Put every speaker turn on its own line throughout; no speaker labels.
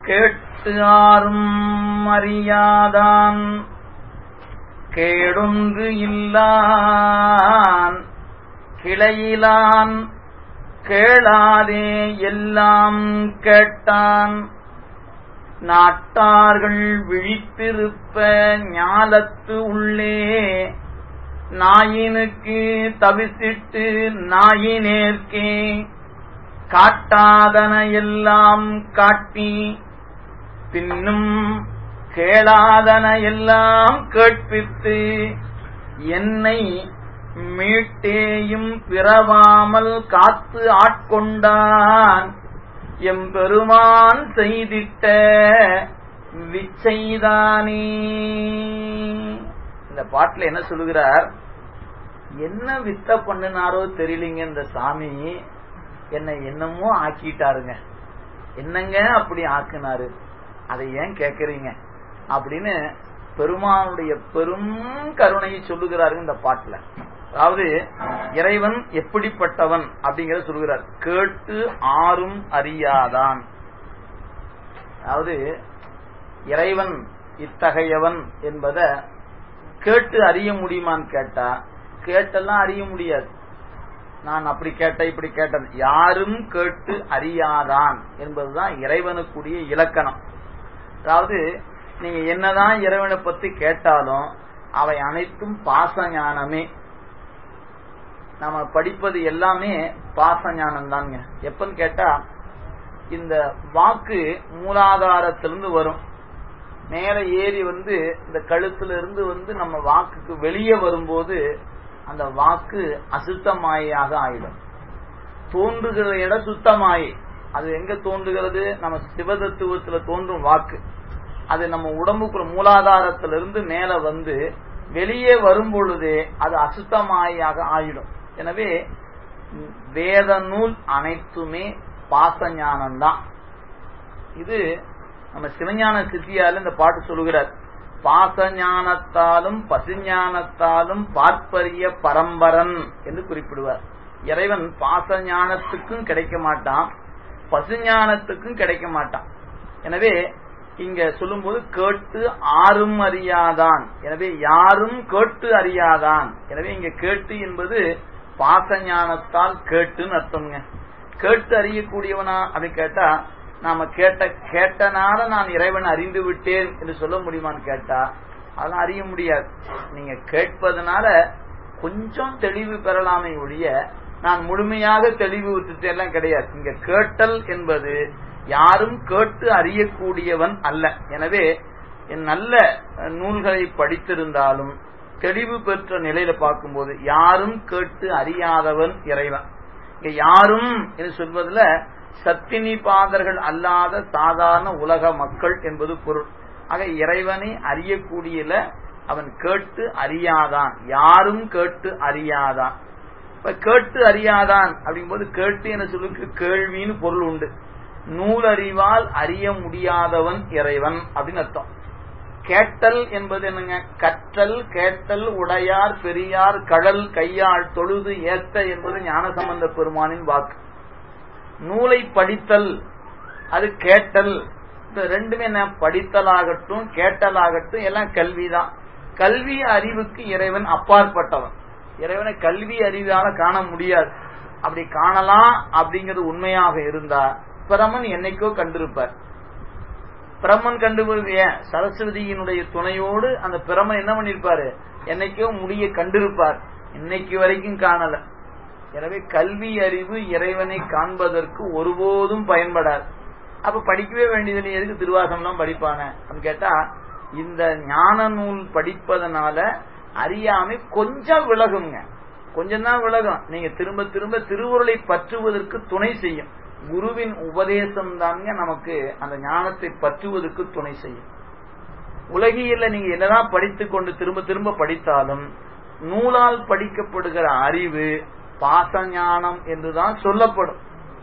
கேட்டு ஆறும் அறியாதான் கேடொன்று இல்லான் கிளையிலான் கேளாதே எல்லாம் கேட்டான் நாட்டார்கள் விழித்திருப்ப ஞாலத்து உள்ளே நாயினுக்கு தவிசிட்டு நாயினேற்கே காட்டாதன எல்லாம் காட்டி பின்னும் கேளாதன எல்லாம் கேட்பித்து என்னை மீட்டேயும் பிறவாமல் காத்து ஆட்கொண்டான் எம்பெருமான் செய்திட்ட விச்சைதானே இந்த பாட்டுல என்ன சொல்லுகிறார் என்ன வித்த பண்ணினாரோ தெரியலீங்க இந்த சாமி என்னை என்னமோ ஆக்கிட்டாருங்க என்னங்க அப்படி ஆக்குனாரு அதை ஏன் கேக்குறீங்க அப்படின்னு பெருமானுடைய பெரும் கருணையை சொல்லுகிறாரு இந்த பாட்டுல அதாவது இறைவன் எப்படிப்பட்டவன் அப்படிங்கறத சொல்லுகிறார் கேட்டு ஆறும் அறியாதான் அதாவது இறைவன் இத்தகையவன் என்பத கேட்டு அறிய முடியுமான்னு கேட்டா கேட்டெல்லாம் அறிய முடியாது நான் அப்படி கேட்ட இப்படி கேட்டேன் யாரும் கேட்டு அறியாதான் என்பதுதான் இறைவனுக்குரிய இலக்கணம் அதாவது நீங்க என்னதான் இறைவனை பத்தி கேட்டாலும் அவை அனைத்தும் பாச ஞானமே நாம படிப்பது எல்லாமே பாச ஞானம் தாங்க எப்பன்னு கேட்டா இந்த வாக்கு மூலாதாரத்திலிருந்து வரும் மேல ஏறி வந்து இந்த கழுத்துல இருந்து வந்து நம்ம வாக்குக்கு வெளியே வரும்போது அந்த வாக்கு அசுத்தமாயாக ஆயிடும் தோன்றுகிற இடம் சுத்தமாயி அது எங்க தோன்றுகிறது நம்ம சிவதத்துவத்துல தோன்றும் வாக்கு அது நம்ம உடம்புக்குள்ள மூலாதாரத்திலிருந்து மேல வந்து வெளியே வரும் பொழுதே அது அசுத்தமாயாக ஆயிடும் எனவே வேத நூல் அனைத்துமே பாச ஞானம்தான் இது நம்ம சிவஞான சித்தியால இந்த பாட்டு சொல்லுகிறார் பாச ஞானத்தாலும் பசுஞானத்தாலும் பார்ப்பரிய பரம்பரன் என்று குறிப்பிடுவார் இறைவன் பாச ஞானத்துக்கும் கிடைக்க மாட்டான் பசுஞானத்துக்கும் கிடைக்க மாட்டான் எனவே இங்க சொல்லும்போது கேட்டு ஆறும் அறியாதான் எனவே யாரும் கேட்டு அறியாதான் எனவே இங்க கேட்டு என்பது பாச ஞானத்தால் கேட்டுன்னு அர்த்தம்ங்க கேட்டு அறியக்கூடியவனா அப்படி கேட்டா நாம கேட்ட கேட்டனால நான் இறைவன் அறிந்து விட்டேன் என்று சொல்ல முடியுமான்னு கேட்டா அதெல்லாம் அறிய முடியாது நீங்க கேட்பதனால கொஞ்சம் தெளிவு பெறலாமே ஒழிய நான் முழுமையாக தெளிவு எல்லாம் கிடையாது இங்க கேட்டல் என்பது யாரும் கேட்டு அறியக்கூடியவன் அல்ல எனவே நல்ல நூல்களை படித்திருந்தாலும் தெளிவு பெற்ற நிலையில பார்க்கும்போது யாரும் கேட்டு அறியாதவன் இறைவன் இங்க யாரும் என்று சொல்வதில் சத்தினி பாதர்கள் அல்லாத சாதாரண உலக மக்கள் என்பது பொருள் ஆக இறைவனை அறியக்கூடியல அவன் கேட்டு அறியாதான் யாரும் கேட்டு அறியாதான் இப்ப கேட்டு அறியாதான் அப்படிங்கும்போது கேட்டு என சொல்லுக்கு கேள்வின்னு பொருள் உண்டு நூலறிவால் அறிய முடியாதவன் இறைவன் அப்படின்னு அர்த்தம் கேட்டல் என்பது என்னங்க கற்றல் கேட்டல் உடையார் பெரியார் கடல் கையாள் தொழுது ஏத்த என்பது ஞானசம்பந்த பெருமானின் வாக்கு நூலை படித்தல் அது கேட்டல் இந்த ரெண்டுமே என்ன படித்தலாகட்டும் கேட்டலாகட்டும் எல்லாம் கல்விதான் கல்வி அறிவுக்கு இறைவன் அப்பாற்பட்டவன் இறைவனை கல்வி அறிவால காண முடியாது அப்படி காணலாம் அப்படிங்கிறது உண்மையாக இருந்தா பிரமன் என்னைக்கோ கண்டிருப்பார் பிரம்மன் கண்டுபிடிக்க ஏன் சரஸ்வதியினுடைய துணையோடு அந்த பிரமன் என்ன பண்ணிருப்பாரு என்னைக்கோ முடிய கண்டிருப்பார் இன்னைக்கு வரைக்கும் காணல எனவே கல்வி அறிவு இறைவனை காண்பதற்கு ஒருபோதும் பயன்படாது அப்ப படிக்கவே வேண்டியதில்லை எதுக்கு திருவாசம்லாம் படிப்பான அப்படின்னு கேட்டா இந்த ஞான நூல் படிப்பதனால அறியாமை கொஞ்சம் விலகுங்க கொஞ்சம் தான் விலகும் நீங்க திரும்ப திரும்ப திருவுருளை பற்றுவதற்கு துணை செய்யும் குருவின் உபதேசம் தாங்க நமக்கு அந்த ஞானத்தை பற்றுவதற்கு துணை செய்யும் உலகியல்ல நீங்க என்னதான் படித்துக் கொண்டு திரும்ப திரும்ப படித்தாலும் நூலால் படிக்கப்படுகிற அறிவு பாச ஞானம் என்றுதான் சொல்லப்படும்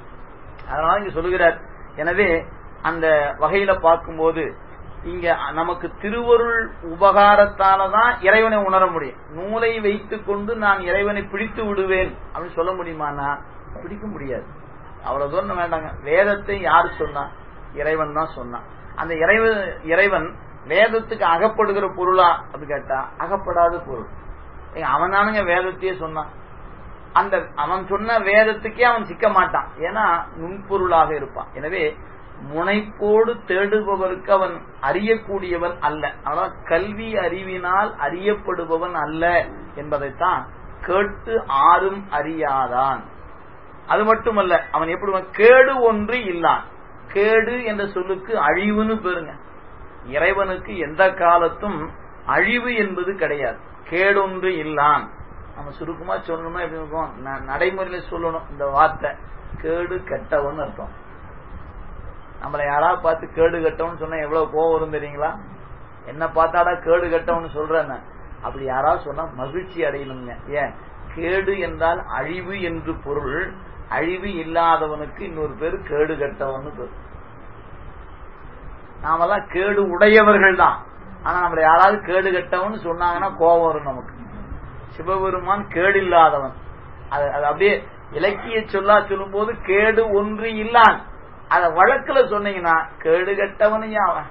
அதனால இங்க சொல்லுகிறார் எனவே அந்த வகையில பார்க்கும்போது இங்க நமக்கு திருவருள் உபகாரத்தாலதான் இறைவனை உணர முடியும் நூலை வைத்துக் கொண்டு நான் இறைவனை பிடித்து விடுவேன் அப்படின்னு சொல்ல முடியுமானா பிடிக்க முடியாது அவ்வளவு தூரம் வேண்டாங்க வேதத்தை யாரு சொன்னா இறைவன் தான் சொன்னான் அந்த இறைவன் இறைவன் வேதத்துக்கு அகப்படுகிற பொருளா அப்படி கேட்டா அகப்படாத பொருள் ஏங்க, அவன் தானுங்க வேதத்தையே சொன்னான் அந்த அவன் சொன்ன வேதத்துக்கே அவன் சிக்க மாட்டான் ஏன்னா நுண்பொருளாக இருப்பான் எனவே முனைப்போடு தேடுபவருக்கு அவன் அறியக்கூடியவன் அல்ல ஆனால் கல்வி அறிவினால் அறியப்படுபவன் அல்ல என்பதைத்தான் கேட்டு ஆறும் அறியாதான் அது மட்டுமல்ல அவன் எப்படி கேடு ஒன்று இல்லான் கேடு என்ற சொல்லுக்கு அழிவுன்னு பேருங்க இறைவனுக்கு எந்த காலத்தும் அழிவு என்பது கிடையாது கேடொன்று இல்லான் நம்ம சுருக்கமா சொல்லணும்னா எப்படி இருக்கும் ந- நடைமுறையில சொல்லணும் இந்த வார்த்தை கேடு கெட்டவன் அர்த்தம் நம்மளை யாராவது பார்த்து கேடு கெட்டவன் சொன்னா எவ்வளவு கோவம் வரும் தெரியுங்களா என்ன பார்த்தாடா கேடு கெட்டவன் சொல்றேன்னு அப்படி யாராவது சொன்னா மகிழ்ச்சி அடையணுங்க ஏன் கேடு என்றால் அழிவு என்று பொருள் அழிவு இல்லாதவனுக்கு இன்னொரு பேர் கேடு கெட்டவன் பேர் நாமெல்லாம் கேடு உடையவர்கள் தான் ஆனா நம்மள யாராவது கேடு கெட்டவன் சொன்னாங்கன்னா கோபம் வரும் நமக்கு சிவபெருமான் கேடு இல்லாதவன் அது அது அப்படியே இலக்கிய சொல்லா சொல்லும் போது கேடு ஒன்று இல்லான் அத வழக்குல சொன்னீங்கன்னா கேடு கெட்டவனையா அவன்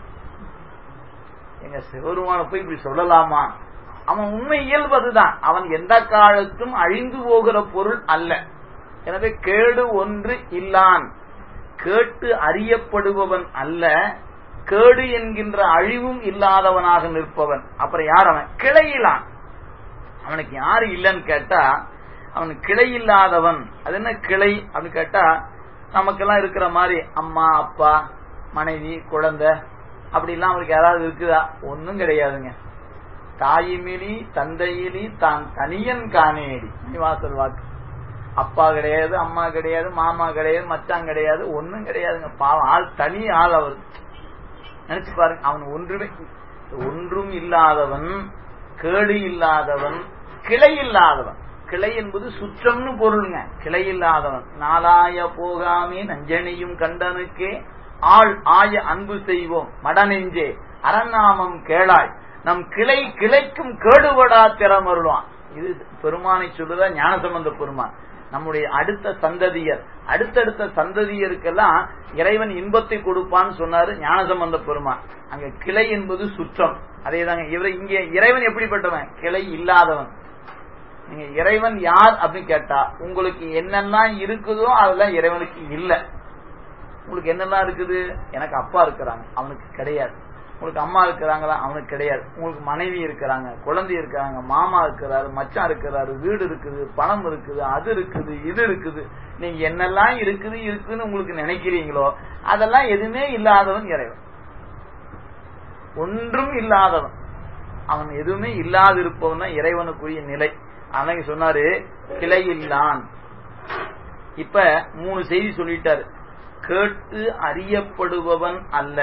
எங்க சிவபெருமான போய் இப்படி சொல்லலாமா அவன் உண்மை இயல்பு அதுதான் அவன் எந்த காலத்தும் அழிந்து போகிற பொருள் அல்ல எனவே கேடு ஒன்று இல்லான் கேட்டு அறியப்படுபவன் அல்ல கேடு என்கின்ற அழிவும் இல்லாதவனாக நிற்பவன் அப்புறம் யார் அவன் கிளையிலான் அவனுக்கு யாரு இல்லைன்னு கேட்டா அவன் கிளை இல்லாதவன் அது என்ன கிளை அப்படின்னு கேட்டா நமக்கெல்லாம் இருக்கிற மாதிரி அம்மா அப்பா மனைவி குழந்தை அப்படிலாம் அவனுக்கு யாராவது இருக்குதா ஒன்னும் கிடையாதுங்க தாயிமிலி தந்தையிலி தான் தனியன் காணேடி வாசல் வாக்கு அப்பா கிடையாது அம்மா கிடையாது மாமா கிடையாது மச்சான் கிடையாது ஒன்னும் கிடையாதுங்க பாவம் ஆள் தனி ஆள் அவர் நினைச்சு பாருங்க அவன் ஒன்றுமே ஒன்றும் இல்லாதவன் கேடு இல்லாதவன் கிளை இல்லாதவன் கிளை என்பது சுற்றம்னு பொருளுங்க கிளை இல்லாதவன் நாளாய போகாமே நஞ்சனியும் கண்டனுக்கே ஆள் ஆய அன்பு செய்வோம் மடநெஞ்சே அரநாமம் கேளாய் நம் கிளை கிளைக்கும் கேடுபடா திறமருளான் இது பெருமானை சொல்லுதா ஞானசம்பந்த பெருமான் நம்முடைய அடுத்த சந்ததியர் அடுத்தடுத்த சந்ததியருக்கெல்லாம் இறைவன் இன்பத்தை கொடுப்பான்னு சொன்னாரு ஞானசம்பந்த பெருமான் அங்க கிளை என்பது சுற்றம் அதேதாங்க இவரை இங்க இறைவன் எப்படிப்பட்டவன் கிளை இல்லாதவன் நீங்க இறைவன் யார் அப்படின்னு கேட்டா உங்களுக்கு என்னெல்லாம் இருக்குதோ அதெல்லாம் இறைவனுக்கு இல்ல உங்களுக்கு என்னெல்லாம் இருக்குது எனக்கு அப்பா இருக்கிறாங்க அவனுக்கு கிடையாது உங்களுக்கு அம்மா இருக்கிறாங்களா அவனுக்கு கிடையாது உங்களுக்கு மனைவி இருக்கிறாங்க குழந்தை இருக்கிறாங்க மாமா இருக்கிறாரு மச்சான் இருக்கிறாரு வீடு இருக்குது பணம் இருக்குது அது இருக்குது இது இருக்குது நீங்க என்னெல்லாம் இருக்குது இருக்குன்னு உங்களுக்கு நினைக்கிறீங்களோ அதெல்லாம் எதுவுமே இல்லாதவன் இறைவன் ஒன்றும் இல்லாதவன் அவன் எதுவுமே இல்லாதிருப்பவன் தான் இறைவனுக்குரிய நிலை அன்னைக்கு சொன்னாரு கிளை இல்லான் இப்ப மூணு செய்தி சொல்லிட்டாரு கேட்டு அறியப்படுபவன் அல்ல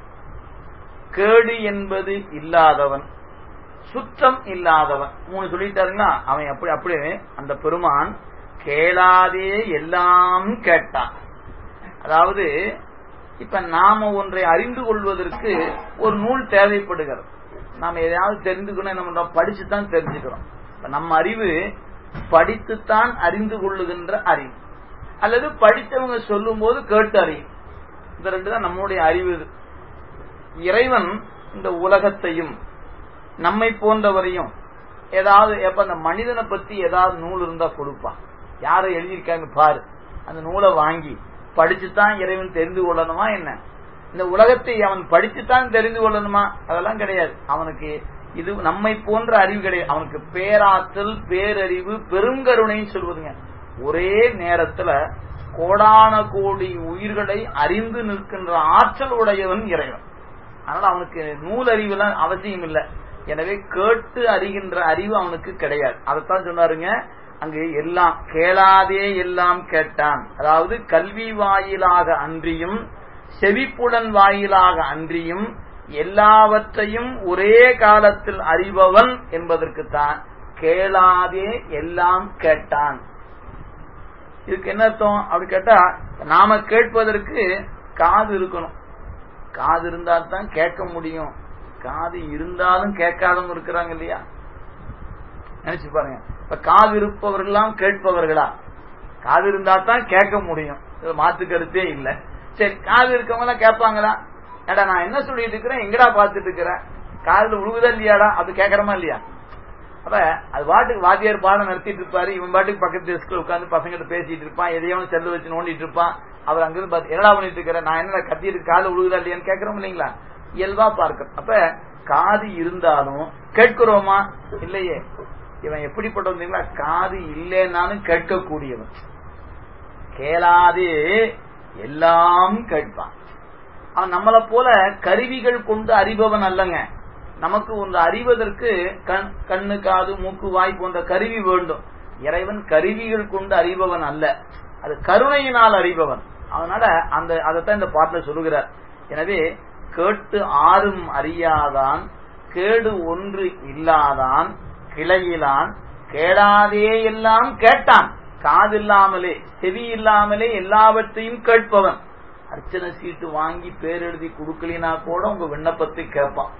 கேடு என்பது இல்லாதவன் சுற்றம் இல்லாதவன் மூணு சொல்லிட்டாருங்களா அவன் அப்படி அப்படியே அந்த பெருமான் கேளாதே எல்லாம் கேட்டான் அதாவது இப்ப நாம ஒன்றை அறிந்து கொள்வதற்கு ஒரு நூல் தேவைப்படுகிறது நாம எதையாவது தெரிந்துக்கணும் என்ன பண்றோம் படிச்சுதான் தெரிஞ்சுக்கிறோம் இப்ப நம்ம அறிவு படித்துத்தான் அறிந்து கொள்ளுகின்ற அறிவு அல்லது படித்தவங்க சொல்லும் போது கேட்டு அறியும் இந்த ரெண்டு தான் நம்முடைய அறிவு இது இறைவன் இந்த உலகத்தையும் நம்மை போன்றவரையும் ஏதாவது எப்ப அந்த மனிதனை பத்தி ஏதாவது நூல் இருந்தா கொடுப்பான் யாரை எழுதியிருக்காங்க பாரு அந்த நூலை வாங்கி படிச்சுதான் இறைவன் தெரிந்து கொள்ளணுமா என்ன இந்த உலகத்தை அவன் படிச்சுத்தான் தெரிந்து கொள்ளணுமா அதெல்லாம் கிடையாது அவனுக்கு இது நம்மை போன்ற அறிவு கிடையாது அவனுக்கு பேராற்றல் பேரறிவு பெருங்கருணைன்னு சொல்வதுங்க ஒரே நேரத்துல கோடான கோடி உயிர்களை அறிந்து நிற்கின்ற ஆற்றல் உடையவன் இறைவன் அதனால அவனுக்கு நூல் அறிவுலாம் அவசியம் இல்லை எனவே கேட்டு அறிகின்ற அறிவு அவனுக்கு கிடையாது அதைத்தான் சொன்னாருங்க அங்கு எல்லாம் கேளாதே எல்லாம் கேட்டான் அதாவது கல்வி வாயிலாக அன்றியும் செவிப்புடன் வாயிலாக அன்றியும் எல்லாவற்றையும் ஒரே காலத்தில் அறிபவன் என்பதற்குத்தான் கேளாதே எல்லாம் கேட்டான் இதுக்கு என்ன அர்த்தம் அப்படி கேட்டா நாம கேட்பதற்கு காது இருக்கணும் காது இருந்தால் தான் கேட்க முடியும் காது இருந்தாலும் கேட்காதவங்க இருக்கிறாங்க இல்லையா நினைச்சு பாருங்க இப்ப காது இருப்பவர்கள்லாம் கேட்பவர்களா காது இருந்தா தான் கேட்க முடியும் இது மாத்து கருத்தே இல்ல சரி காது இருக்கவங்க எல்லாம் கேட்பாங்களா ஏடா நான் என்ன சொல்லிட்டு இருக்கிறேன் எங்கடா பார்த்துட்டு இருக்கிறேன் காதுல உழுகுதா இல்லையாடா அப்படி கேட்கறமா இல்லையா அப்ப அது பாட்டுக்கு வாத்தியார் பாடம் நடத்திட்டு இருப்பாரு இவன் பாட்டுக்கு பக்கத்து டெஸ்க்ல உட்காந்து பசங்கிட்ட பேசிட்டு இருப்பான் எதையும் செல்லு வச்சு நோண்டிட்டு இருப்பான் அவர் அங்கிருந்து பார்த்து என்னடா பண்ணிட்டு இருக்கிற நான் என்ன கத்திட்டு காது உழுகுதா இல்லையான்னு கேட்கறோம் இல்லைங்களா இயல்பா பார்க்கிறோம் அப்ப காது இருந்தாலும் கேட்கிறோமா இல்லையே இவன் எப்படிப்பட்டவன் காது இல்லைன்னாலும் கேட்கக்கூடியவன் கேளாதே எல்லாம் கேட்பான் அவன் நம்மளை போல கருவிகள் கொண்டு அறிபவன் அல்லங்க நமக்கு ஒன்று அறிவதற்கு கண் கண்ணு காது மூக்கு வாய் போன்ற கருவி வேண்டும் இறைவன் கருவிகள் கொண்டு அறிபவன் அல்ல அது கருணையினால் அறிபவன் அதனால அந்த அதைத்தான் இந்த பாட்டில் சொல்லுகிறார் எனவே கேட்டு ஆறும் அறியாதான் கேடு ஒன்று இல்லாதான் கிளையிலான் கேடாதே எல்லாம் கேட்டான் காது இல்லாமலே செவி இல்லாமலே எல்லாவற்றையும் கேட்பவன் அர்ச்சனை சீட்டு வாங்கி பேர் எழுதி கொடுக்கலினா கூட உங்க விண்ணப்பத்தை கேட்பான்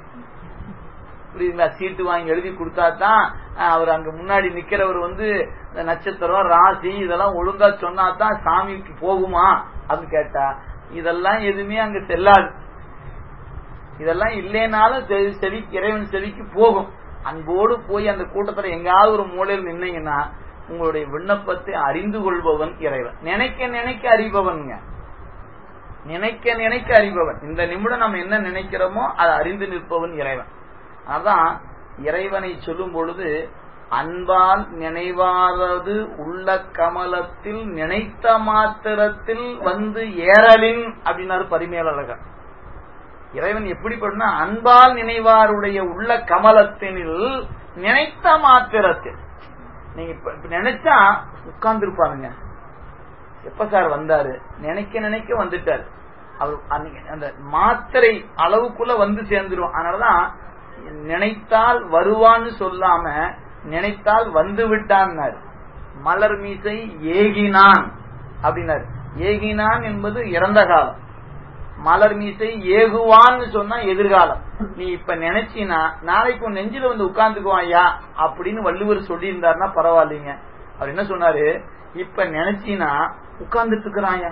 புரியுதுங்களா சீட்டு வாங்கி எழுதி கொடுத்தா தான் அவர் அங்க முன்னாடி நிக்கிறவர் வந்து நட்சத்திரம் ராசி இதெல்லாம் ஒழுங்கா சொன்னா தான் சாமிக்கு போகுமா அப்படின்னு கேட்டா இதெல்லாம் எதுவுமே அங்க செல்லாது இதெல்லாம் இல்லைனாலும் செவி இறைவன் செவிக்கு போகும் அன்போடு போய் அந்த கூட்டத்துல எங்காவது ஒரு மூலையில் நின்னீங்கன்னா உங்களுடைய விண்ணப்பத்தை அறிந்து கொள்பவன் இறைவன் நினைக்க நினைக்க அறிபவன்ங்க நினைக்க நினைக்க அறிபவன் இந்த நிமிடம் நம்ம என்ன நினைக்கிறோமோ அதை அறிந்து நிற்பவன் இறைவன் அதான் இறைவனை சொல்லும் பொழுது அன்பால் நினைவாரது உள்ள கமலத்தில் நினைத்த மாத்திரத்தில் வந்து ஏறலின் அப்படின்னாரு பரிமேலழகர் இறைவன் எப்படிப்பட்டனா அன்பால் நினைவாருடைய உள்ள கமலத்தினில் நினைத்த மாத்திரத்தில் நீங்க இப்ப நினைச்சா உட்கார்ந்து இருப்பாருங்க எப்ப சார் வந்தாரு நினைக்க நினைக்க வந்துட்டாரு அவர் அந்த மாத்திரை அளவுக்குள்ள வந்து சேர்ந்துரும் அதனாலதான் நினைத்தால் வருவான்னு சொல்லாம நினைத்தால் வந்து விட்டான்னாரு மலர் மீசை ஏகினான் அப்படின்னாரு ஏகினான் என்பது இறந்த காலம் மலர் மீசை ஏகுவான்னு சொன்னா எதிர்காலம் நீ இப்ப நினைச்சினா நாளைக்கு உன் நெஞ்சில வந்து உட்கார்ந்துக்குவாயா அப்படின்னு வள்ளுவர் சொல்லியிருந்தாருன்னா பரவாயில்லைங்க அவர் என்ன சொன்னாரு இப்ப நினைச்சினா உட்கார்ந்துட்டு இருக்கிறாயா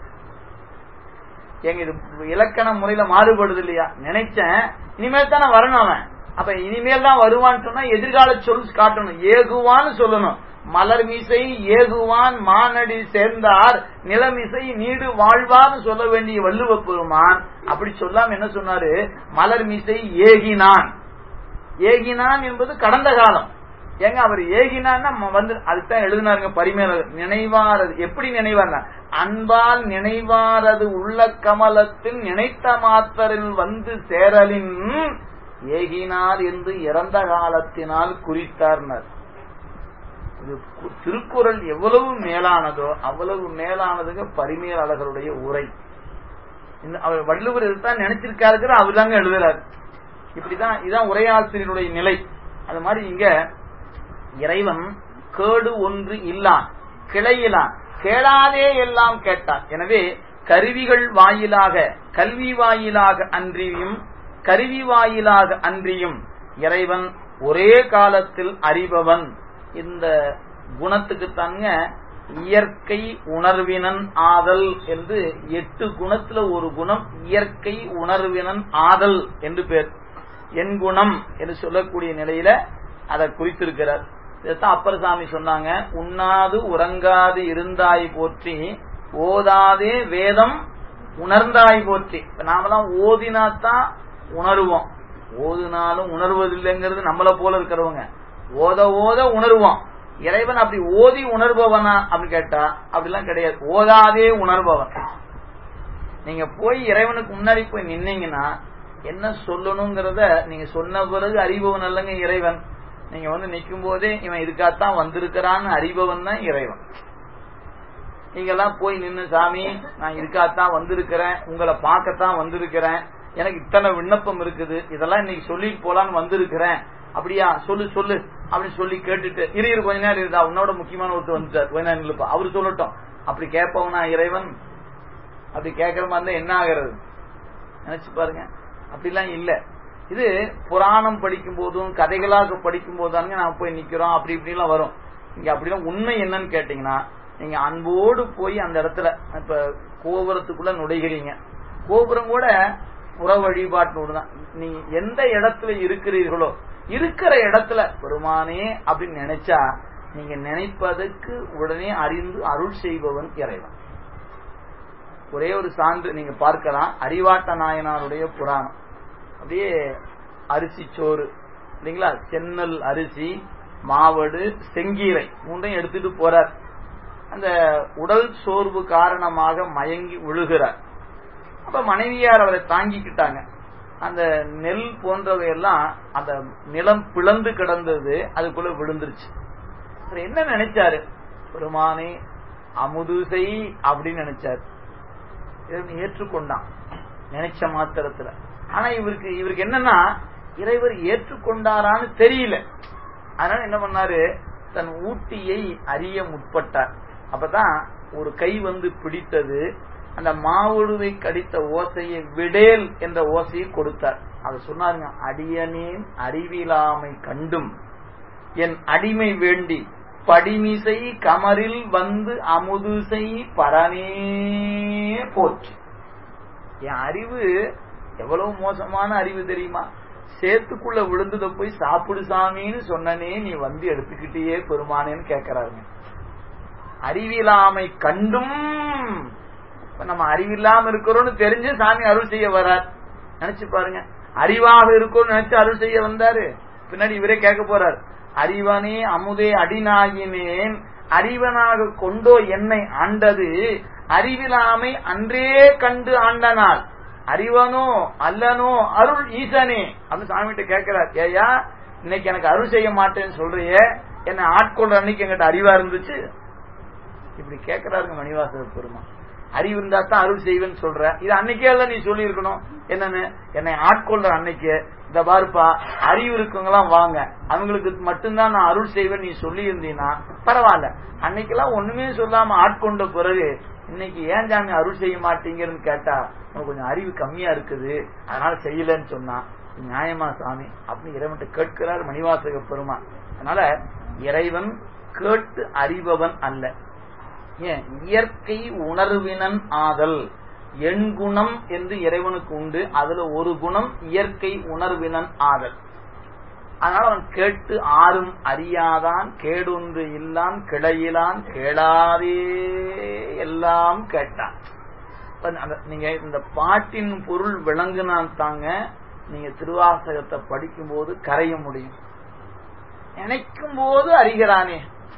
எங்க இது இலக்கண முறையில மாறுபடுது இல்லையா நினைச்சேன் இனிமேல் தானே வரணும் அவன் அப்ப இனிமேல் தான் வருவான்னு சொன்னா எதிர்கால சொல் காட்டணும் ஏகுவான்னு சொல்லணும் மலர் மீசை ஏகுவான் மானடி சேர்ந்தார் நிலமிசை நீடு வாழ்வான்னு சொல்ல வேண்டிய வள்ளுவ பெருமான் அப்படி சொல்லாம என்ன சொன்னாரு மலர் மீசை ஏகினான் ஏகினான் என்பது கடந்த காலம் ஏங்க அவர் ஏகினான்னா வந்து அதுதான் எழுதினாருங்க பரிமேலர் நினைவாரது எப்படி நினைவார் அன்பால் நினைவாரது உள்ள கமலத்தில் நினைத்த மாத்தரில் வந்து சேரலின் ஏகினார் என்று இறந்த காலத்தினால் குறித்தார்னர் இது திருக்குறள் எவ்வளவு மேலானதோ அவ்வளவு மேலானதுங்க பரிமேலாளர்களுடைய உரை இந்த அவர் வள்ளுவர் இதுதான் நினைச்சிருக்காருங்கிற அவர் தாங்க எழுதுறாரு இப்படிதான் இதான் உரையாசிரியருடைய நிலை அது மாதிரி இங்க இறைவன் கேடு ஒன்று இல்லான் கிளையிலான் கேளாதே எல்லாம் கேட்டான் எனவே கருவிகள் வாயிலாக கல்வி வாயிலாக அன்றியும் கருவி வாயிலாக அன்றியும் இறைவன் ஒரே காலத்தில் அறிபவன் இந்த குணத்துக்கு தாங்க இயற்கை உணர்வினன் ஆதல் என்று எட்டு குணத்துல ஒரு குணம் இயற்கை உணர்வினன் ஆதல் என்று பேர் என் குணம் என்று சொல்லக்கூடிய நிலையில அதை குறித்திருக்கிறார் இதைத்தான் அப்பர் சாமி சொன்னாங்க உண்ணாது உறங்காது இருந்தாய் போற்றி ஓதாதே வேதம் உணர்ந்தாய் போற்றி இப்ப நாமெல்லாம் ஓதினாத்தான் உணருவோம் ஓதுனாலும் உணர்வதில்லைங்கிறது நம்மள போல இருக்கிறவங்க ஓத ஓத உணர்வோம் இறைவன் அப்படி ஓதி உணர்பவனா அப்படின்னு கேட்டா அப்படிலாம் கிடையாது ஓதாதே உணர்பவன் நீங்க போய் இறைவனுக்கு முன்னாடி போய் நின்னீங்கன்னா என்ன சொல்லணுங்கிறத நீங்க சொன்ன பிறகு அறிபவன் அல்லங்க இறைவன் நீங்க வந்து நிற்கும் போதே இவன் இதுக்காகத்தான் வந்திருக்கிறான்னு அறிபவன் தான் இறைவன் நீங்க எல்லாம் போய் நின்னு சாமி நான் இதுக்காகத்தான் வந்திருக்கிறேன் உங்களை பார்க்கத்தான் வந்திருக்கிறேன் எனக்கு இத்தனை விண்ணப்பம் இருக்குது இதெல்லாம் இன்னைக்கு சொல்லிட்டு போலான்னு வந்திருக்கிறேன் அப்படியா சொல்லு சொல்லு அப்படின்னு சொல்லி கேட்டுட்டு இரு இரு கொஞ்ச நேரம் இருந்தா உன்னோட முக்கியமான ஒருத்தர் வந்துட்டார் கொஞ்ச நேரம் இல்லப்பா அவரு சொல்லட்டும் அப்படி கேட்பவனா இறைவன் அப்படி கேட்கற மாதிரி இருந்தா என்ன ஆகிறது நினைச்சு பாருங்க அப்படிலாம் இல்ல இது புராணம் படிக்கும் போதும் கதைகளாக படிக்கும் போதாங்க நான் போய் நிக்கிறோம் அப்படி இப்படிலாம் வரும் இங்க அப்படிலாம் உண்மை என்னன்னு கேட்டீங்கன்னா நீங்க அன்போடு போய் அந்த இடத்துல இப்ப கோபுரத்துக்குள்ள நுழைகிறீங்க கோபுரம் கூட புற வழிபாட்டு தான் நீங்க எந்த இடத்துல இருக்கிறீர்களோ இருக்கிற இடத்துல பெருமானே அப்படின்னு நினைச்சா நீங்க நினைப்பதற்கு உடனே அறிந்து அருள் செய்பவன் இறைவன் ஒரே ஒரு சான்று நீங்க பார்க்கலாம் அறிவாட்ட நாயனாருடைய புராணம் அப்படியே அரிசி சோறு இல்லைங்களா சென்னல் அரிசி மாவடு செங்கீரை மூன்றையும் எடுத்துட்டு போறார் அந்த உடல் சோர்வு காரணமாக மயங்கி விழுகிறார் அப்ப மனைவியார் அவரை தாங்கிக்கிட்டாங்க அந்த நெல் போன்றவையெல்லாம் அந்த நிலம் பிளந்து கிடந்தது அதுக்குள்ள விழுந்துருச்சு அவர் என்ன நினைச்சாரு பெருமானே அமுது செய் அப்படின்னு நினைச்சாரு இறைவன் ஏற்றுக்கொண்டான் நினைச்ச மாத்திரத்துல ஆனா இவருக்கு இவருக்கு என்னன்னா இறைவர் ஏற்றுக்கொண்டாரான்னு தெரியல அதனால என்ன பண்ணாரு தன் ஊட்டியை அறிய முற்பட்டார் அப்பதான் ஒரு கை வந்து பிடித்தது அந்த மாவுடுவை கடித்த ஓசையை விடேல் என்ற ஓசையை கொடுத்தார் அதை சொன்னாருங்க அடியனேன் அறிவிலாமை கண்டும் என் அடிமை வேண்டி படிமிசை கமரில் வந்து அமுதுசை பரனே போச்சு என் அறிவு எவ்வளவு மோசமான அறிவு தெரியுமா சேத்துக்குள்ள விழுந்தத போய் சாப்பிடு சாமின்னு சொன்னனே நீ வந்து எடுத்துக்கிட்டே பெருமானேன்னு கேக்குறாருங்க அறிவிலாமை கண்டும் இப்ப நம்ம அறிவில்லாம இருக்கிறோம்னு தெரிஞ்சு சாமி அருள் செய்ய வரார் நினைச்சு பாருங்க அறிவாக இருக்கும் நினைச்சு அருள் செய்ய வந்தாரு பின்னாடி இவரே கேட்க போறார் அறிவனே அமுதே அடிநாயினேன் அறிவனாக கொண்டோ என்னை ஆண்டது அறிவிலாமை அன்றே கண்டு ஆண்டனால் அறிவனோ அல்லனோ அருள் ஈசனே அப்படின்னு சாமிகிட்ட கேட்கிறார் ஏயா இன்னைக்கு எனக்கு அருள் செய்ய மாட்டேன்னு சொல்றிய என்ன ஆட்கொள்ற அன்னைக்கு எங்கிட்ட அறிவா இருந்துச்சு இப்படி கேட்கிறாருங்க மணிவாசக பெருமா அறிவு இருந்தா தான் அருள் செய்வேன்னு சொல்ற இது அன்னைக்கே இல்ல நீ சொல்லி இருக்கணும் என்னன்னு என்னை ஆட்கொள்ற அன்னைக்கு இந்த பாருப்பா அறிவு இருக்கவங்களாம் வாங்க அவங்களுக்கு மட்டும்தான் நான் அருள் செய்வேன் நீ சொல்லி இருந்தீங்கன்னா பரவாயில்ல அன்னைக்கெல்லாம் ஒண்ணுமே சொல்லாம ஆட்கொண்ட பிறகு இன்னைக்கு ஏன் ஜாமி அருள் செய்ய மாட்டீங்கன்னு கேட்டா உனக்கு கொஞ்சம் அறிவு கம்மியா இருக்குது அதனால செய்யலன்னு சொன்னா நியாயமா சாமி அப்படின்னு இறைவன்ட்ட கேட்கிறார் மணிவாசக பெருமான் அதனால இறைவன் கேட்டு அறிபவன் அல்ல ஏன் இயற்கை உணர்வினன் ஆதல் எண் குணம் என்று இறைவனுக்கு உண்டு அதுல ஒரு குணம் இயற்கை உணர்வினன் ஆதல் அதனால அவன் கேட்டு ஆறும் அறியாதான் கேடொன்று இல்லான் கிளையிலான் கேளாதே எல்லாம் கேட்டான் நீங்க இந்த பாட்டின் பொருள் விளங்குனான் தாங்க நீங்க திருவாசகத்தை படிக்கும் போது கரைய முடியும் நினைக்கும் போது அறிகிறானே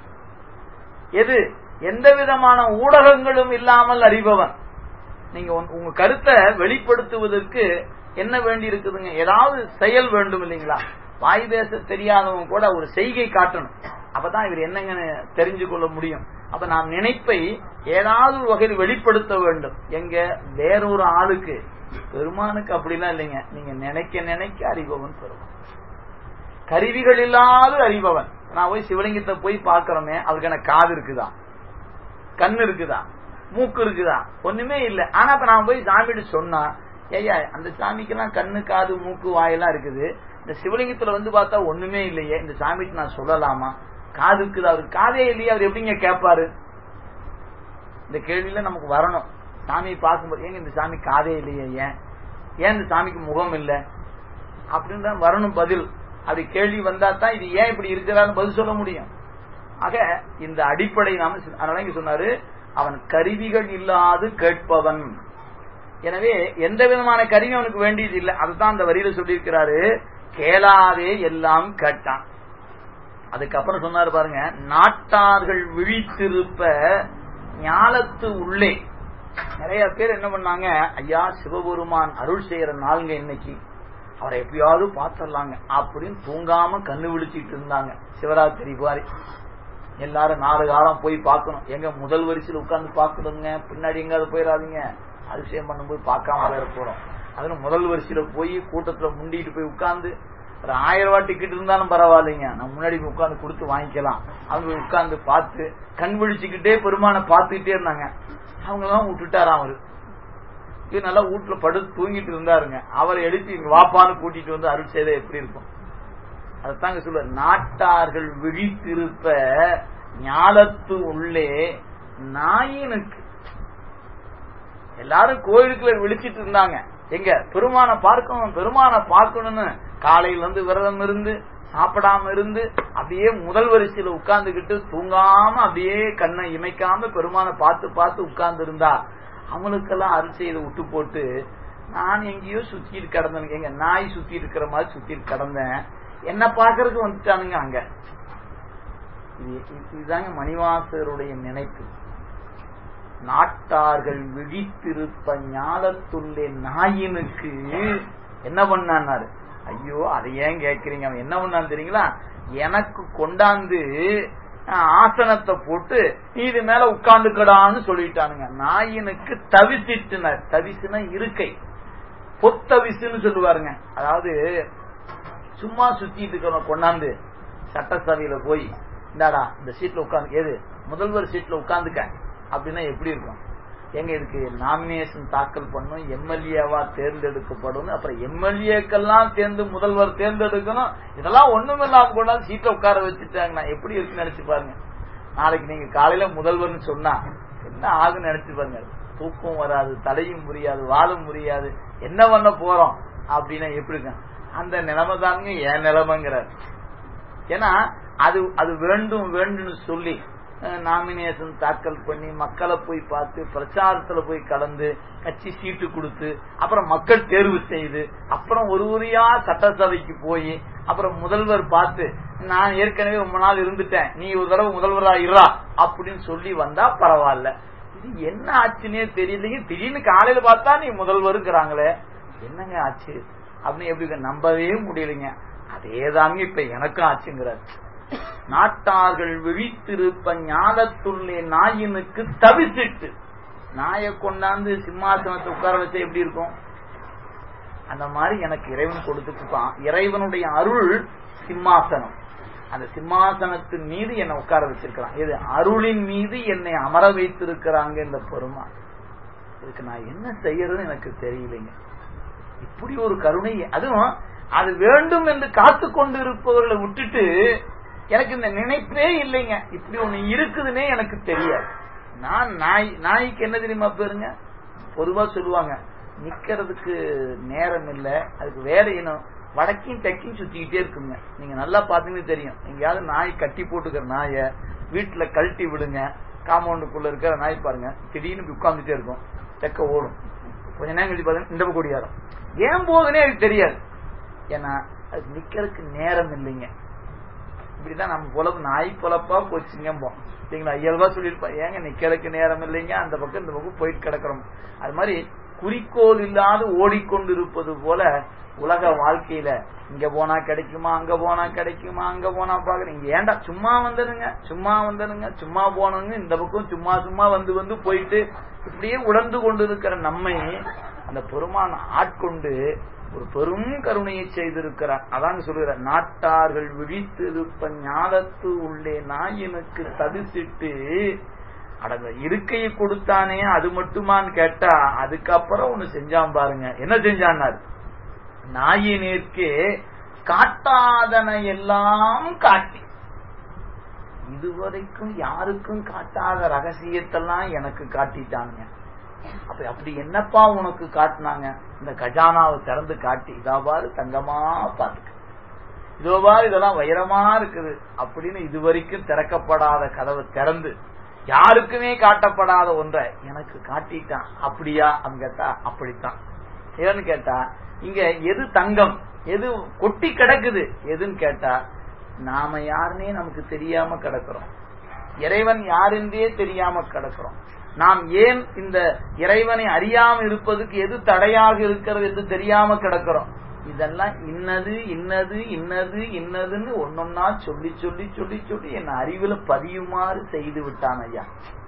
எது எந்த விதமான ஊடகங்களும் இல்லாமல் அறிபவன் நீங்க உங்க கருத்தை வெளிப்படுத்துவதற்கு என்ன வேண்டி இருக்குதுங்க ஏதாவது செயல் வேண்டும் இல்லைங்களா வாய் பேச தெரியாதவங்க கூட ஒரு செய்கை காட்டணும் அப்பதான் இவர் என்னங்கன்னு தெரிஞ்சு கொள்ள முடியும் அப்ப நாம் நினைப்பை ஏதாவது ஒரு வகையில் வெளிப்படுத்த வேண்டும் எங்க வேறொரு ஆளுக்கு பெருமானுக்கு அப்படிலாம் இல்லைங்க நீங்க நினைக்க நினைக்க அறிபவன் பெருமான் கருவிகள் இல்லாத அறிபவன் நான் போய் சிவலிங்கத்தை போய் பாக்குறோமே அவருக்கு எனக்கு காது இருக்குதா கண் இருக்குதா மூக்கு இருக்குதா ஒண்ணுமே இல்ல ஆனா இப்ப நான் போய் சாமிட்டு சொன்னா ஐயா அந்த சாமிக்கெல்லாம் கண்ணு காது மூக்கு வாயெல்லாம் இருக்குது இந்த சிவலிங்கத்துல வந்து பார்த்தா ஒண்ணுமே இல்லையே இந்த சாமிட்டு நான் சொல்லலாமா காது இருக்குதா அவருக்கு காதே இல்லையே அவர் எப்படிங்க கேட்பாரு இந்த கேள்வியில நமக்கு வரணும் சாமியை பார்க்கும்போது ஏங்க இந்த சாமி காதே இல்லையே ஏன் ஏன் இந்த சாமிக்கு முகம் இல்லை அப்படின்னு தான் வரணும் பதில் அப்படி கேள்வி வந்தா தான் இது ஏன் இப்படி இருக்கிறான்னு பதில் சொல்ல முடியும் ஆக இந்த அடிப்படை நாம அதனால இங்க சொன்னாரு அவன் கருவிகள் இல்லாது கேட்பவன் எனவே எந்த விதமான கருவி அவனுக்கு வேண்டியது இல்லை அதுதான் அந்த வரியில சொல்லியிருக்கிறாரு கேளாதே எல்லாம் கேட்டான் அதுக்கப்புறம் சொன்னாரு பாருங்க நாட்டார்கள் விழித்திருப்ப ஞாலத்து உள்ளே நிறைய பேர் என்ன பண்ணாங்க ஐயா சிவபெருமான் அருள் செய்யற நாளுங்க இன்னைக்கு அவரை எப்படியாவது பாத்திரலாங்க அப்படின்னு தூங்காம கண்ணு விழிச்சிட்டு இருந்தாங்க சிவராத்திரி மாதிரி எல்லாரும் நாலு காலம் போய் பார்க்கணும் எங்க முதல் வரிசையில் உட்கார்ந்து பார்க்கணுங்க பின்னாடி எங்காவது போயிடாதீங்க அதிசயம் பண்ணும்போது பார்க்காம வேற போறோம் அதுல முதல் வரிசையில போய் கூட்டத்துல முண்டிட்டு போய் உட்கார்ந்து ஒரு ஆயிரம் ரூபாய் டிக்கெட் இருந்தாலும் பரவாயில்லைங்க நம்ம முன்னாடி போய் உட்கார்ந்து கொடுத்து வாங்கிக்கலாம் அவங்க உட்கார்ந்து பார்த்து கண் விழிச்சுக்கிட்டே பெருமானை பார்த்துக்கிட்டே இருந்தாங்க அவங்க எல்லாம் விட்டுட்டாராம் அவரு இது நல்லா வீட்டுல படுத்து தூங்கிட்டு இருந்தாருங்க அவரை எழுப்பி இங்க வாப்பான்னு கூட்டிட்டு வந்து அருள் செய்த எப்படி இருக்கும் அதைத்தாங்க சொல்ல நாட்டார்கள் விழித்திருப்ப ஞாலத்து உள்ளே நாயினுக்கு எல்லாரும் கோயிலுக்குள்ள விழிச்சிட்டு இருந்தாங்க எங்க பெருமான பார்க்கணும் பெருமான பார்க்கணும்னு காலையில இருந்து விரதம் இருந்து சாப்பிடாம இருந்து அப்படியே முதல் வரிசையில உட்கார்ந்துகிட்டு தூங்காம அப்படியே கண்ணை இமைக்காம பெருமான பார்த்து பார்த்து உட்கார்ந்து இருந்தா அவங்களுக்கெல்லாம் அரிசியில விட்டு போட்டு நான் எங்கேயோ சுத்திட்டு கிடந்தேன் எங்க நாய் சுத்தி இருக்கிற மாதிரி சுத்திட்டு கிடந்தேன் என்ன பாக்குறதுக்கு வந்துட்டானுங்க அங்க இதுதாங்க மணிவாசருடைய நினைப்பு நாட்டார்கள் விழித்திருப்ப ஞாலத்துள்ளே நாயினுக்கு என்ன பண்ணாரு ஐயோ அதை ஏன் கேட்கிறீங்க அவன் என்ன பண்ணான்னு தெரியுங்களா எனக்கு கொண்டாந்து ஆசனத்தை போட்டு நீ இது மேல உட்கார்ந்துக்கடான்னு சொல்லிட்டானுங்க நாயினுக்கு தவிசிட்டுனார் தவிசுனா இருக்கை பொத்தவிசுன்னு சொல்லுவாருங்க அதாவது சும்மா சுத்திட்டு இருக்கிறவங்க கொண்டாந்து சட்டசபையில போய் இந்தாடா இந்த சீட்ல உட்காந்து எது முதல்வர் சீட்ல உட்காந்துக்க அப்படின்னா எப்படி இருக்கும் எங்க இதுக்கு நாமினேஷன் தாக்கல் பண்ணும் எம்எல்ஏவா தேர்ந்தெடுக்கப்படும் அப்புறம் எம்எல்ஏக்கெல்லாம் சேர்ந்து முதல்வர் தேர்ந்தெடுக்கணும் இதெல்லாம் ஒண்ணுமில்லாம கொண்டாந்து சீட்டை உட்கார வச்சுட்டாங்கன்னா எப்படி இருக்குன்னு நினைச்சு பாருங்க நாளைக்கு நீங்க காலையில முதல்வர்னு சொன்னா என்ன ஆகுன்னு நினைச்சு பாருங்க தூக்கம் வராது தலையும் புரியாது வாழும் புரியாது என்ன பண்ண போறோம் அப்படின்னா எப்படி இருக்கு அந்த நிலைமை தாங்க என் நிலைமைங்கிறார் ஏன்னா அது அது வேண்டும் வேண்டும்னு சொல்லி நாமினேஷன் தாக்கல் பண்ணி மக்களை போய் பார்த்து பிரச்சாரத்துல போய் கலந்து கட்சி சீட்டு கொடுத்து அப்புறம் மக்கள் தேர்வு செய்து அப்புறம் ஒரு உரியா சட்டசபைக்கு போய் அப்புறம் முதல்வர் பார்த்து நான் ஏற்கனவே ரொம்ப நாள் இருந்துட்டேன் நீ ஒரு தடவை முதல்வரா இருறா அப்படின்னு சொல்லி வந்தா பரவாயில்ல இது என்ன ஆச்சுன்னே தெரியலையே திடீர்னு காலையில பார்த்தா நீ முதல்வருங்கிறாங்களே என்னங்க ஆச்சு அப்படின்னு எப்படி நம்பவே முடியலைங்க அதேதாங்க இப்ப எனக்கும் ஆச்சுங்கிறார் நாட்டார்கள் விழித்திருப்ப ஞானத்துள்ளே நாயினுக்கு தவிசிட்டு நாயை கொண்டாந்து சிம்மாசனத்தை உட்கார வச்சா எப்படி இருக்கும் அந்த மாதிரி எனக்கு இறைவன் கொடுத்துட்டான் இறைவனுடைய அருள் சிம்மாசனம் அந்த சிம்மாசனத்தின் மீது என்னை உட்கார வச்சிருக்கிறான் இது அருளின் மீது என்னை அமர வைத்திருக்கிறாங்க இந்த பெருமா இதுக்கு நான் என்ன செய்யறதுன்னு எனக்கு தெரியலைங்க இப்படி ஒரு கருணை அதுவும் அது வேண்டும் என்று காத்து கொண்டு இருப்பவர்களை விட்டுட்டு எனக்கு இந்த நினைப்பே இல்லைங்க இப்படி ஒண்ணு இருக்குதுன்னே எனக்கு தெரியாது நான் நாய் நாய்க்கு என்ன தெரியுமா பேருங்க பொதுவா சொல்லுவாங்க நிக்கிறதுக்கு நேரம் இல்ல அதுக்கு வேற இனம் வடக்கையும் தெற்கையும் சுத்திக்கிட்டே இருக்குங்க நீங்க நல்லா பாத்தீங்கன்னு தெரியும் எங்கேயாவது நாய் கட்டி போட்டுக்கிற நாய வீட்டுல கழட்டி விடுங்க காம்பவுண்டுக்குள்ள இருக்கிற நாய் பாருங்க திடீர்னு உட்கார்ந்துட்டே இருக்கும் தெக்க ஓடும் கொஞ்ச நேரம் கழிச்சு பாருங்க இந்த பக்கம் ஓடியாரும் ஏன் போகுதுன்னே எனக்கு தெரியாது ஏன்னா அது நிக்கிறதுக்கு நேரம் இல்லைங்க இப்படிதான் நம்ம பொழப்பு நாய் பொழப்பா போச்சுங்கம்போம் சரிங்களா இயல்பா சொல்லியிருப்பா ஏங்க நிக்கிறதுக்கு நேரம் இல்லைங்க அந்த பக்கம் இந்த பக்கம் போயிட்டு கிடக்குறோம் அது மாதிரி குறிக்கோள் இல்லாத ஓடிக்கொண்டிருப்பது போல உலக வாழ்க்கையில இங்க போனா கிடைக்குமா அங்க போனா கிடைக்குமா அங்க போனா பாக்குறீங்க ஏன்டா சும்மா வந்துடுங்க சும்மா வந்துடுங்க சும்மா போனவங்க இந்த பக்கம் சும்மா சும்மா வந்து வந்து போயிட்டு இப்படியே உழந்து கொண்டு இருக்கிற நம்மை அந்த பெருமான ஆட்கொண்டு ஒரு பெரும் கருணையை செய்திருக்கிறார் அதாங்க சொல்லுகிறார் நாட்டார்கள் விழித்திருப்ப ஞானத்து உள்ளே நாயினுக்கு தவிசிட்டு அடங்க இருக்கையை கொடுத்தானே அது மட்டுமான்னு கேட்டா அதுக்கப்புறம் ஒண்ணு செஞ்சான் பாருங்க என்ன செஞ்சான்னாரு நாயினேற்கே காட்டாதன எல்லாம் காட்டி இதுவரைக்கும் யாருக்கும் காட்டாத ரகசியத்தெல்லாம் எனக்கு காட்டிட்டாங்க அப்ப அப்படி என்னப்பா உனக்கு காட்டினாங்க இந்த கஜானாவை திறந்து காட்டி இதா பாரு தங்கமா பாத்துக்க இதோ பாரு இதெல்லாம் வைரமா இருக்குது அப்படின்னு இதுவரைக்கும் திறக்கப்படாத கதவை திறந்து யாருக்குமே காட்டப்படாத ஒன்றை எனக்கு காட்டிட்டான் அப்படியா அப்படின்னு கேட்டா அப்படித்தான் ஏன்னு கேட்டா இங்க எது தங்கம் எது கொட்டி கிடக்குது எதுன்னு கேட்டா நாம யாருன்னே நமக்கு தெரியாம கிடக்கிறோம் இறைவன் யாருன்றே தெரியாம கிடக்கிறோம் நாம் ஏன் இந்த இறைவனை அறியாம இருப்பதுக்கு எது தடையாக இருக்கிறது என்று தெரியாம கிடக்கிறோம் இதெல்லாம் இன்னது இன்னது இன்னது இன்னதுன்னு ஒன்னொன்னா சொல்லி சொல்லி சொல்லி சொல்லி என் அறிவுல பதியுமாறு செய்து விட்டான் ஐயா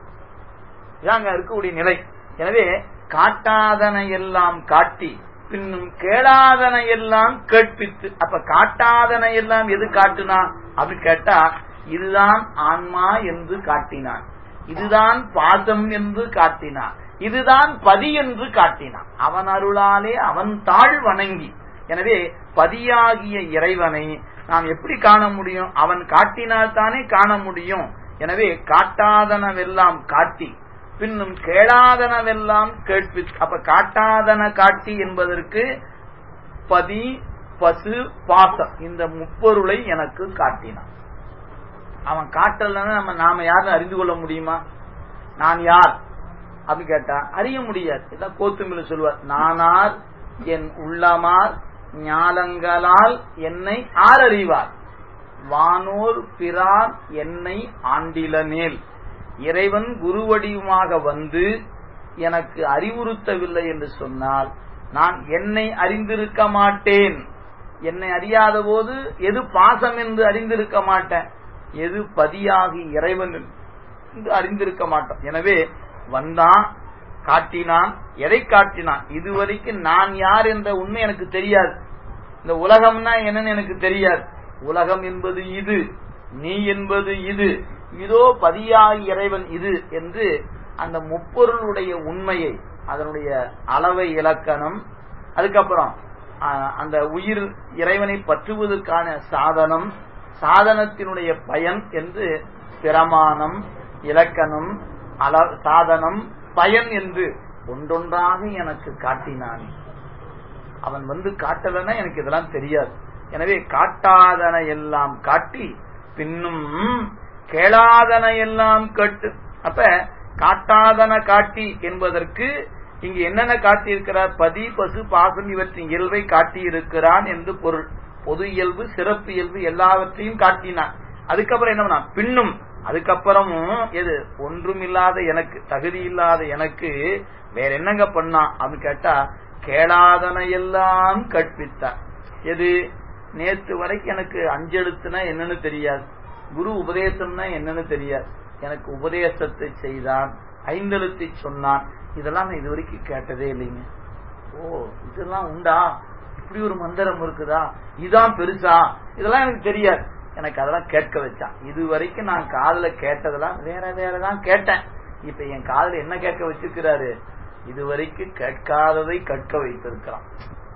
இதாங்க இருக்கக்கூடிய நிலை எனவே காட்டாதன எல்லாம் காட்டி பின்னும் கேளாதன எல்லாம் கேட்பித்து அப்ப காட்டாதன எல்லாம் எது காட்டுனா அப்படின்னு கேட்டா இதுதான் ஆன்மா என்று காட்டினான் இதுதான் பாதம் என்று காட்டினான் இதுதான் பதி என்று காட்டினான் அவன் அருளாலே அவன் தாழ் வணங்கி எனவே பதியாகிய இறைவனை நாம் எப்படி காண முடியும் அவன் காட்டினால் தானே காண முடியும் எனவே காட்டாதனவெல்லாம் காட்டி பின்னும் கேளாதனவெல்லாம் கேட்பி அப்ப காட்டாதன காட்டி என்பதற்கு பதி பசு பாசம் இந்த முப்பொருளை எனக்கு காட்டினான் அவன் காட்டலன்னா நம்ம நாம யாரும் அறிந்து கொள்ள முடியுமா நான் யார் அப்படின்னு கேட்டா அறிய முடியாது இதான் கோத்துமில்ல சொல்லுவார் நானார் என் உள்ளமார் ஞாலங்களால் என்னை ஆர் அறிவார் வானோர் பிரான் என்னை ஆண்டிலனேல் இறைவன் குருவடியுமாக வந்து எனக்கு அறிவுறுத்தவில்லை என்று சொன்னால் நான் என்னை அறிந்திருக்க மாட்டேன் என்னை அறியாத போது எது பாசம் என்று அறிந்திருக்க மாட்டேன் எது பதியாகி இறைவன் என்று அறிந்திருக்க மாட்டோம் எனவே வந்தான் காட்டினான் எதை காட்டினான் இதுவரைக்கும் நான் யார் என்ற உண்மை எனக்கு தெரியாது இந்த உலகம்னா என்னன்னு எனக்கு தெரியாது உலகம் என்பது இது நீ என்பது இது இதோ பதியாகி இறைவன் இது என்று அந்த முப்பொருளுடைய உண்மையை அதனுடைய அளவை இலக்கணம் அதுக்கப்புறம் அந்த உயிர் இறைவனை பற்றுவதற்கான சாதனம் சாதனத்தினுடைய பயன் என்று பிரமாணம் இலக்கணம் அள சாதனம் பயன் என்று ஒன்றொன்றாக எனக்கு காட்டினான் அவன் வந்து காட்டலன்னா எனக்கு இதெல்லாம் தெரியாது எனவே காட்டாதன எல்லாம் காட்டி பின்னும் கேளாதன எல்லாம் கேட்டு அப்ப காட்டாதன காட்டி என்பதற்கு இங்கு என்னென்ன காட்டியிருக்கிறார் பதி பசு பாசம் இவற்றின் இயல்பை காட்டியிருக்கிறான் என்று பொருள் பொது இயல்பு சிறப்பு இயல்பு எல்லாவற்றையும் காட்டினான் அதுக்கப்புறம் என்ன பண்ணா பின்னும் அதுக்கப்புறமும் எது ஒன்றும் இல்லாத எனக்கு தகுதி இல்லாத எனக்கு வேற என்னங்க பண்ணான் அப்படின்னு கேட்டா கேளாதன எல்லாம் கற்பித்தார் எது நேற்று வரைக்கும் எனக்கு அஞ்செழுத்துனா என்னன்னு தெரியாது குரு உபதேசம்னா என்னன்னு தெரியாது எனக்கு உபதேசத்தை செய்தான் ஐந்தெழுத்தை சொன்னான் இதெல்லாம் நான் இது வரைக்கும் கேட்டதே இல்லைங்க ஓ இதெல்லாம் உண்டா இப்படி ஒரு மந்திரம் இருக்குதா இதான் பெருசா இதெல்லாம் எனக்கு தெரியாது எனக்கு அதெல்லாம் கேட்க வச்சான் இது வரைக்கும் நான் காதல கேட்டதெல்லாம் வேற வேறதான் கேட்டேன் இப்ப என் காதல என்ன கேட்க வச்சிருக்கிறாரு இது வரைக்கும் கேட்காததை கேட்க வைத்திருக்கிறான்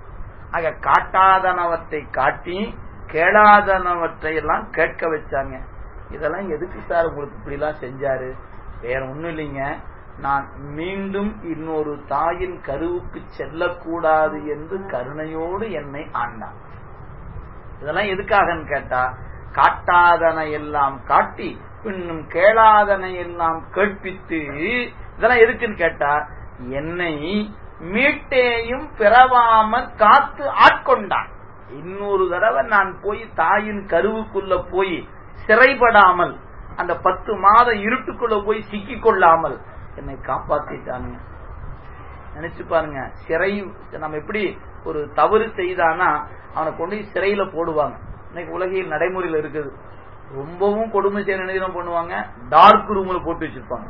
ஆக காட்டாதனவற்றை காட்டி கேளாதனவற்றை எல்லாம் கேட்க வச்சாங்க இதெல்லாம் எதுக்கு சார் உங்களுக்கு இப்படி எல்லாம் செஞ்சாரு வேற ஒண்ணும் இல்லைங்க நான் மீண்டும் இன்னொரு தாயின் கருவுக்கு செல்லக்கூடாது என்று கருணையோடு என்னை ஆண்டான் இதெல்லாம் எதுக்காகன்னு கேட்டா காட்டாதன எல்லாம் காட்டி பின்னும் கேளாதன எல்லாம் கேட்பித்து இதெல்லாம் எதுக்குன்னு கேட்டா என்னை மீட்டேயும் பிறவாமல் காத்து ஆட்கொண்டான் இன்னொரு தடவை நான் போய் தாயின் கருவுக்குள்ள போய் சிறைப்படாமல் அந்த பத்து மாத இருட்டுக்குள்ள போய் சிக்கிக் கொள்ளாமல் என்னை காப்பாத்திட்டானுங்க நினைச்சு பாருங்க சிறை நம்ம எப்படி ஒரு தவறு செய்தானா அவனை கொண்டு சிறையில போடுவாங்க இன்னைக்கு உலகில் நடைமுறையில் இருக்குது ரொம்பவும் கொடுமை செய்ய நினைவு பண்ணுவாங்க டார்க் ரூம்ல போட்டு வச்சிருப்பாங்க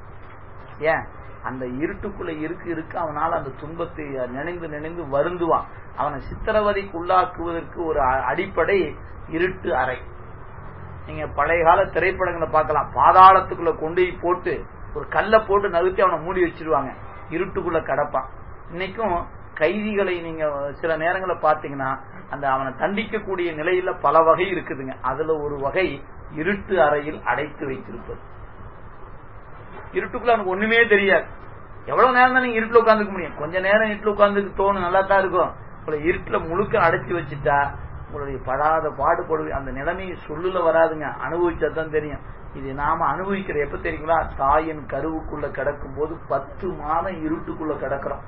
ஏன் அந்த இருட்டுக்குள்ள இருக்கு இருக்கு அவனால அந்த துன்பத்தை நினைந்து நினைந்து வருந்துவான் அவனை சித்திரவதைக்கு உள்ளாக்குவதற்கு ஒரு அடிப்படை இருட்டு அறை நீங்க பழைய கால திரைப்படங்களை பார்க்கலாம் பாதாளத்துக்குள்ள கொண்டு போட்டு ஒரு கல்லை போட்டு நகர்த்தி அவனை மூடி வச்சிருவாங்க இருட்டுக்குள்ள கடப்பான் இன்னைக்கும் கைதிகளை நீங்க சில நேரங்களில் பாத்தீங்கன்னா அந்த அவனை தண்டிக்கக்கூடிய நிலையில பல வகை இருக்குதுங்க அதுல ஒரு வகை இருட்டு அறையில் அடைத்து வைத்திருப்பது இருட்டுக்குள்ள அவனுக்கு ஒண்ணுமே தெரியாது எவ்வளவு நேரம் தான் நீங்க இருட்டுல உட்காந்துக்க முடியும் கொஞ்ச நேரம் இருட்டுல உட்காந்துக்கு தோணும் நல்லா தான் இருக்கும் உங்களை இருட்டுல முழுக்க அடைச்சு வச்சுட்டா உங்களுடைய படாத பாடுபடு அந்த நிலைமையை சொல்லுல வராதுங்க அனுபவிச்சா தான் தெரியும் இது நாம அனுபவிக்கிற எப்ப தெரியுங்களா தாயின் கருவுக்குள்ள கிடக்கும் போது பத்து மாதம் இருட்டுக்குள்ள கிடக்குறோம்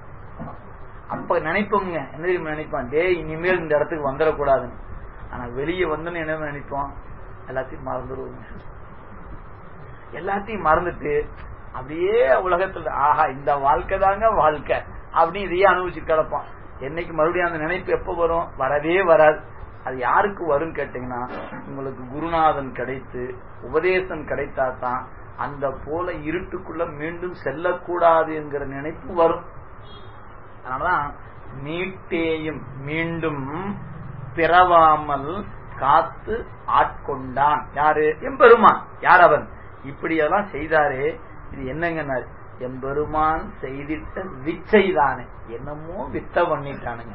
அப்ப நினைப்போங்க என்ன தெரியுமா நினைப்பான் டே இனிமேல் இந்த இடத்துக்கு வந்துடக்கூடாதுன்னு ஆனா வெளியே வந்து என்ன நினைப்போம் எல்லாத்தையும் மறந்துடுவோங்க எல்லாத்தையும் மறந்துட்டு அப்படியே உலகத்துல ஆஹா இந்த வாழ்க்கை தாங்க வாழ்க்கை அப்படின்னு இதையே அனுபவிச்சு கிடப்பான் என்னைக்கு மறுபடியும் அந்த நினைப்பு எப்ப வரும் வரவே வராது அது யாருக்கு வரும் கேட்டீங்கன்னா உங்களுக்கு குருநாதன் கிடைத்து உபதேசம் கிடைத்தா தான் அந்த போல இருட்டுக்குள்ள மீண்டும் செல்லக்கூடாது என்கிற நினைப்பு வரும் அதனாலதான் மீட்டேயும் மீண்டும் பிறவாமல் காத்து ஆட்கொண்டான் யாரு எம்பெருமான் யார் அவன் இப்படியெல்லாம் செய்தாரே இது என்னங்கன்னாரு எம்பெருமான் செய்திட்ட விச்சை தானே என்னமோ வித்த பண்ணிட்டானுங்க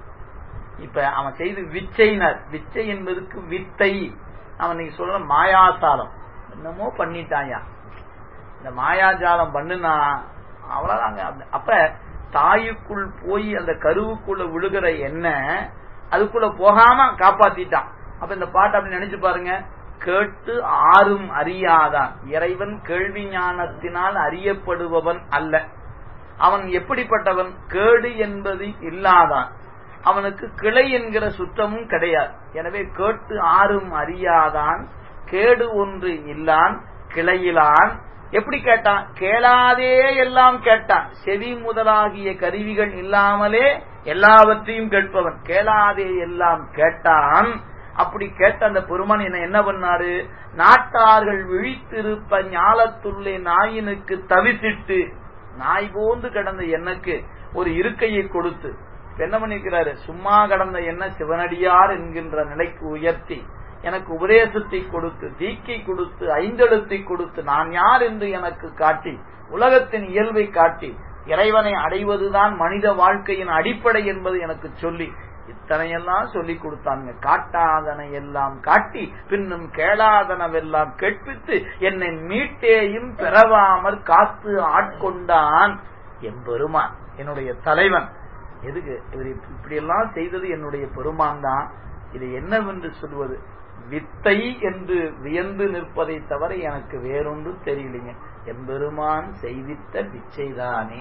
இப்ப அவன் செய்து விச்சைனர் விச்சை என்பதுக்கு வித்தை அவன் நீங்க சொல்ற மாயாசாலம் என்னமோ பண்ணிட்டாயா இந்த மாயாஜாலம் பண்ணுனா அவ்வளவுதாங்க அப்ப தாயுக்குள் போய் அந்த கருவுக்குள்ள விழுகிற எண்ணெய் அதுக்குள்ள போகாம காப்பாத்திட்டான் அப்ப இந்த பாட்டு அப்படி நினைச்சு பாருங்க கேட்டு ஆறும் அறியாதான் இறைவன் கேள்வி ஞானத்தினால் அறியப்படுபவன் அல்ல அவன் எப்படிப்பட்டவன் கேடு என்பது இல்லாதான் அவனுக்கு கிளை என்கிற சுத்தமும் கிடையாது எனவே கேட்டு ஆறும் அறியாதான் கேடு ஒன்று இல்லான் கிளையிலான் எப்படி கேட்டான் கேளாதே எல்லாம் கேட்டான் செவி முதலாகிய கருவிகள் இல்லாமலே எல்லாவற்றையும் கேட்பவன் கேளாதே எல்லாம் கேட்டான் அப்படி கேட்ட அந்த பெருமான் என்ன என்ன பண்ணாரு நாட்டார்கள் விழித்திருப்ப ஞாலத்துள்ளே நாயினுக்கு தவித்திட்டு நாய் போந்து கிடந்த எண்ணக்கு ஒரு இருக்கையை கொடுத்து என்ன பண்ணிருக்கிறாரு சும்மா கடந்த என்ன சிவனடியார் என்கின்ற நிலைக்கு உயர்த்தி எனக்கு உபதேசத்தை கொடுத்து தீக்கை கொடுத்து ஐந்தெழுத்தை கொடுத்து நான் யார் என்று எனக்கு காட்டி உலகத்தின் இயல்பை காட்டி இறைவனை அடைவதுதான் மனித வாழ்க்கையின் அடிப்படை என்பது எனக்கு சொல்லி இத்தனையெல்லாம் சொல்லி கொடுத்தாங்க காட்டாதனை எல்லாம் காட்டி பின்னும் கேளாதனவெல்லாம் கேட்பித்து என்னை மீட்டேயும் பெறவாமற் காத்து ஆட்கொண்டான் என் பெருமான் என்னுடைய தலைவன் எதுக்கு இவர் இப்படி எல்லாம் செய்தது என்னுடைய பெருமான் தான் இது என்னவென்று சொல்வது வித்தை என்று வியந்து நிற்பதை தவிர எனக்கு வேறொன்றும் தெரியலைங்க எம்பெருமான் செய்தித்த பிச்சைதானே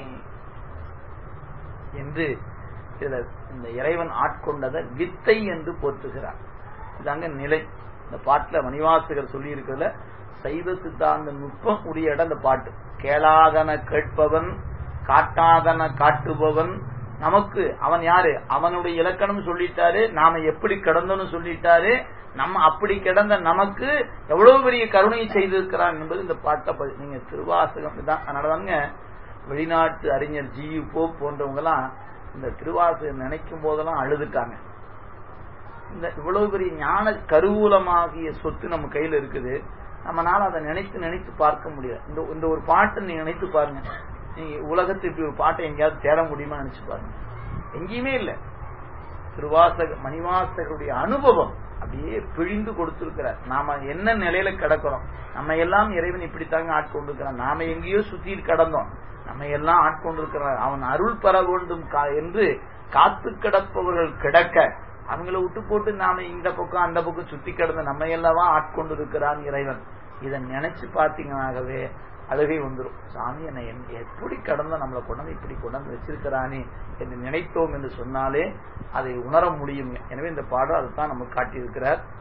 என்று இதுல இந்த இறைவன் ஆட்கொண்டதை வித்தை என்று போற்றுகிறார் இதாங்க நிலை இந்த பாட்டுல மணிவாசகர் சொல்லி இருக்கிறதுல சைவ சித்தாந்த நுட்பம் உடைய இடம் இந்த பாட்டு கேளாதன கேட்பவன் காட்டாதன காட்டுபவன் நமக்கு அவன் யாரு அவனுடைய இலக்கணம் சொல்லிட்டாரு நாம எப்படி கிடந்தோன்னு சொல்லிட்டாரு நம்ம அப்படி கிடந்த நமக்கு எவ்வளவு பெரிய கருணையை செய்திருக்கிறான் என்பது இந்த பாட்டை நீங்க திருவாசகம் தான் அதனாலதாங்க வெளிநாட்டு அறிஞர் ஜி போ போன்றவங்க எல்லாம் இந்த திருவாசகம் நினைக்கும் போதெல்லாம் அழுதுட்டாங்க இந்த இவ்வளவு பெரிய ஞான கருவூலமாகிய சொத்து நம்ம கையில இருக்குது நம்மனால அதை நினைத்து நினைத்து பார்க்க முடியாது இந்த இந்த ஒரு பாட்டை நீங்க நினைத்து பாருங்க நீங்க உலகத்து இப்படி ஒரு பாட்டை எங்கேயாவது தேட முடியுமா நினைச்சு பாருங்க எங்கேயுமே இல்ல திருவாசக மணிவாசகருடைய அனுபவம் அப்படியே பிழிந்து கொடுத்திருக்கிறார் நாம என்ன நிலையில கிடக்கிறோம் நம்ம எல்லாம் இறைவன் இப்படித்தாங்க ஆட்கொண்டிருக்கிறான் நாம எங்கேயோ சுத்தி கடந்தோம் நம்ம எல்லாம் ஆட்கொண்டிருக்கிறார் அவன் அருள் பெற வேண்டும் என்று காத்து கிடப்பவர்கள் கிடக்க அவங்கள விட்டு போட்டு நாம இந்த பக்கம் அந்த பக்கம் சுத்தி கிடந்த நம்ம எல்லாவா ஆட்கொண்டு இருக்கிறான் இறைவன் இதை நினைச்சு பாத்தீங்கன்னாகவே அழுகை வந்துடும் சாமி என்னை எப்படி கடந்த நம்மளை கொண்டாந்து இப்படி கொண்டாந்து வச்சிருக்கிறானே என்று நினைத்தோம் என்று சொன்னாலே அதை உணர முடியும் எனவே இந்த பாடம் அதுதான் நமக்கு காட்டியிருக்கிறார்